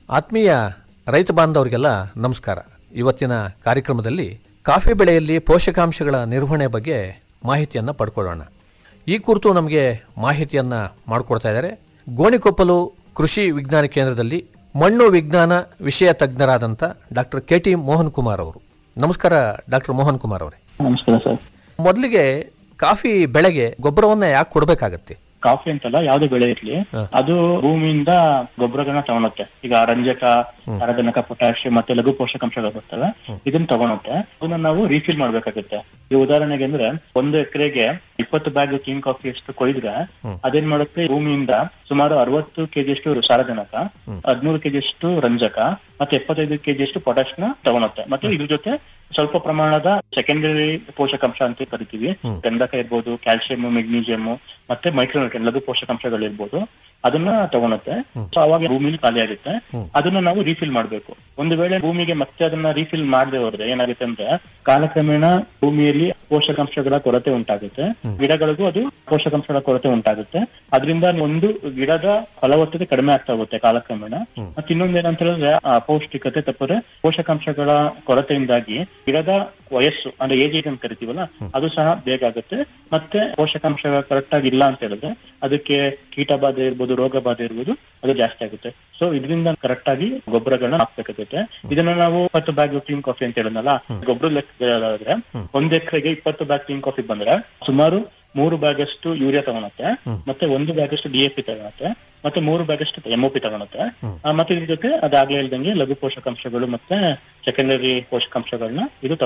ಆತ್ಮೀಯ ರೈತ ಬಾಂಧವರಿಗೆಲ್ಲ ನಮಸ್ಕಾರ ಇವತ್ತಿನ ಕಾರ್ಯಕ್ರಮದಲ್ಲಿ ಕಾಫಿ ಬೆಳೆಯಲ್ಲಿ ಪೋಷಕಾಂಶಗಳ ನಿರ್ವಹಣೆ ಬಗ್ಗೆ ಮಾಹಿತಿಯನ್ನು ಪಡ್ಕೊಳ್ಳೋಣ ಈ ಕುರಿತು ನಮಗೆ ಮಾಹಿತಿಯನ್ನು ಮಾಡಿಕೊಡ್ತಾ ಇದ್ದಾರೆ ಗೋಣಿಕೊಪ್ಪಲು ಕೃಷಿ ವಿಜ್ಞಾನ ಕೇಂದ್ರದಲ್ಲಿ ಮಣ್ಣು ವಿಜ್ಞಾನ ವಿಷಯ ತಜ್ಞರಾದಂಥ doctor K T Mohan Kumar ಅವರು ನಮಸ್ಕಾರ ಡಾಕ್ಟರ್ ಮೋಹನ್ ಕುಮಾರ್ ಅವರೇ ನಮಸ್ಕಾರ ಸರ್ ಮೊದಲಿಗೆ ಕಾಫಿ ಬೆಳೆಗೆ ಗೊಬ್ಬರವನ್ನು ಯಾಕೆ ಕೊಡಬೇಕಾಗತ್ತೆ ಕಾಫಿ ಅಂತಲ್ಲ ಯಾವ್ದೇ ಬೆಳೆ ಇರ್ಲಿ ಅದು ಭೂಮಿಯಿಂದ ಗೊಬ್ಬರಗಳನ್ನ ತಗೊಳುತ್ತೆ ಈಗ ರಂಜಕ ಸಾರಜನಕ ಪೊಟ್ಯಾಷಿಯಂ ಮತ್ತೆ ಲಘು ಪೋಷಕಾಂಶಗಳು ಬರ್ತವೆ ಇದನ್ನ ತಗೊಳುತ್ತೆ ಅದನ್ನ ನಾವು ರೀಫಿಲ್ ಮಾಡ್ಬೇಕಾಗುತ್ತೆ ಈ ಉದಾಹರಣೆಗೆ ಅಂದ್ರೆ ಒಂದು ಎಕರೆಗೆ ಇಪ್ಪತ್ತು ಬ್ಯಾಗ್ ಕಿಂಗ್ ಕಾಫಿ ಅಷ್ಟು ಕೊಯ್ದ್ರೆ ಅದೇನ್ ಮಾಡುತ್ತೆ ಭೂಮಿಯಿಂದ ಸುಮಾರು ಅರವತ್ತು ಕೆಜಿಯಷ್ಟು ಸಾರಜನಕ ಹದಿಮೂರು ಕೆಜಿಯಷ್ಟು ರಂಜಕ ಮತ್ತೆ ಎಪ್ಪತ್ತೈದು ಕೆಜಿಯಷ್ಟು ಪೊಟ್ಯಾಶ್ ನ ತಗೊಳುತ್ತೆ ಮತ್ತೆ ಇದ್ರ ಜೊತೆ ಸ್ವಲ್ಪ ಪ್ರಮಾಣದ ಸೆಕೆಂಡರಿ ಪೋಷಕಾಂಶ ಅಂತ ಕರಿತೀವಿ ಗಂಧಕ ಇರ್ಬೋದು ಕ್ಯಾಲ್ಸಿಯಂ ಮೆಗ್ನೀಸಿಯಂ ಮತ್ತೆ ಮೈಕ್ರೋನ್ಯೂಟ್ರಿಯನ್ ಲಘು ಪೋಷಕಾಂಶಗಳಿರ್ಬೋದು ಅದನ್ನ ತಗೊಳುತ್ತೆ ಸೊ ಅವಾಗ ಭೂಮಿಲಿ ಖಾಲಿ ಆಗುತ್ತೆ ಅದನ್ನ ನಾವು ರೀಫಿಲ್ ಮಾಡ್ಬೇಕು ಒಂದು ವೇಳೆ ಭೂಮಿಗೆ ಮತ್ತೆ ಅದನ್ನ ರೀಫಿಲ್ ಮಾಡದೆ ಹೋದ್ರೆ ಏನಾಗುತ್ತೆ ಅಂದ್ರೆ ಕಾಲಕ್ರಮೇಣ ಭೂಮಿಯಲ್ಲಿ ಪೋಷಕಾಂಶಗಳ ಕೊರತೆ ಉಂಟಾಗುತ್ತೆ ಗಿಡಗಳಿಗೂ ಅದು ಪೋಷಕಾಂಶಗಳ ಕೊರತೆ ಉಂಟಾಗುತ್ತೆ ಅದರಿಂದ ಒಂದು ಗಿಡದ ಫಲವತ್ತತೆ ಕಡಿಮೆ ಆಗ್ತಾ ಹೋಗುತ್ತೆ ಕಾಲಕ್ರಮೇಣ ಮತ್ತೆ ಇನ್ನೊಂದ್ ಏನಂತ ಹೇಳಿದ್ರೆ ಆ ಅಪೌಷ್ಟಿಕತೆ ತಪ್ಪದೆ ಪೋಷಕಾಂಶಗಳ ಕೊರತೆಯಿಂದಾಗಿ ಗಿಡದ ವಯಸ್ಸು ಅಂದ್ರೆ ಏಜ್ ಅಂತ ಕರಿತೀವಲ್ಲ ಅದು ಸಹ ಬೇಗ ಆಗುತ್ತೆ ಮತ್ತೆ ಪೋಷಕಾಂಶಗಳು ಕರೆಕ್ಟ್ ಆಗಿ ಇಲ್ಲ ಅಂತ ಹೇಳಿದ್ರೆ ಅದಕ್ಕೆ ಕೀಟ ಬಾಧೆ ಇರ್ಬೋದು ರೋಗ ಬಾಧೆ ಇರ್ಬೋದು ಅದು ಜಾಸ್ತಿ ಆಗುತ್ತೆ ಸೊ ಇದರಿಂದ ಕರೆಕ್ಟ್ ಆಗಿ ಗೊಬ್ಬರಗಳನ್ನ ಹಾಕ್ಬೇಕಾಗುತ್ತೆ ಇದನ್ನ ನಾವು ಇಪ್ಪತ್ತು ಬ್ಯಾಗ್ ಕ್ಲೀನ್ ಕಾಫಿ ಅಂತ ಹೇಳಿದ್ನಲ್ಲ ಗೊಬ್ಬರ ಲೆಕ್ಕ ಒಂದ್ ಎಕರೆಗೆ ಇಪ್ಪತ್ತು ಬ್ಯಾಗ್ ಕ್ಲೀನ್ ಕಾಫಿ ಬಂದ್ರೆ ಸುಮಾರು ಮೂರು ಬ್ಯಾಗ್ ಅಷ್ಟು ಯೂರಿಯಾ ತಗೊಳುತ್ತೆ ಮತ್ತೆ ಒಂದು ಬ್ಯಾಗ್ ಅಷ್ಟು ಡಿ ಎ ಪಿ ತಗೊಳುತ್ತೆ ಮತ್ತೆ ಮೂರು ಬ್ಯಾಗ್ ಅಷ್ಟು ಎಂ ಪಿ ತಗೊಳುತ್ತೆ ಆ, ಮತ್ತೆ ಇದ್ರ ಜೊತೆ ಅದಾಗ್ಲೇ ಹೇಳ್ದಂಗೆ ಲಘು ಪೋಷಕಾಂಶಗಳು ಮತ್ತೆ ಸೆಕೆಂಡರಿ ಪೋಷಕಾಂಶಗಳನ್ನ ಇದು